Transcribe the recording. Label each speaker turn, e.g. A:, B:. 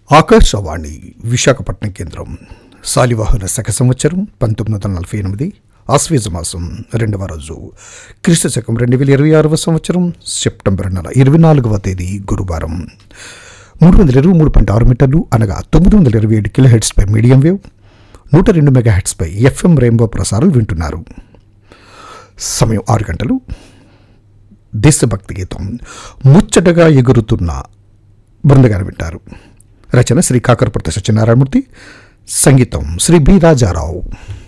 A: ఆకాశవాణి విశాఖపట్నం కేంద్రం శాలివాహన శక సంవత్సరం పంతొమ్మిది వందల నలభై ఎనిమిది ఆశ్వేజ మాసం రెండవ రోజు క్రీస్తు శకం రెండు వేల ఇరవై ఆరవ సంవత్సరం సెప్టెంబర్ నెల ఇరవై నాలుగవ తేదీ గురువారం మూడు వందల ఇరవై మూడు పాయింట్ ఆరు మీటర్లు అనగా తొమ్మిది వందల ఇరవై ఏడు కిలో హెడ్స్పై మీడియం వేవ్ నూట రెండు మెగా హెడ్స్పై ఎఫ్ఎం రెయిన్బో ప్రసారాలు వింటున్నారు సమయం ఆరు గంటలు దేశభక్తి గీతం ముచ్చటగా ఎగురుతున్న బృందగారు వింటారు రచన శ్రీ కాకరపర్తి సత్యనారాయణమూర్తి సంగీతం శ్రీ బి రాజారావు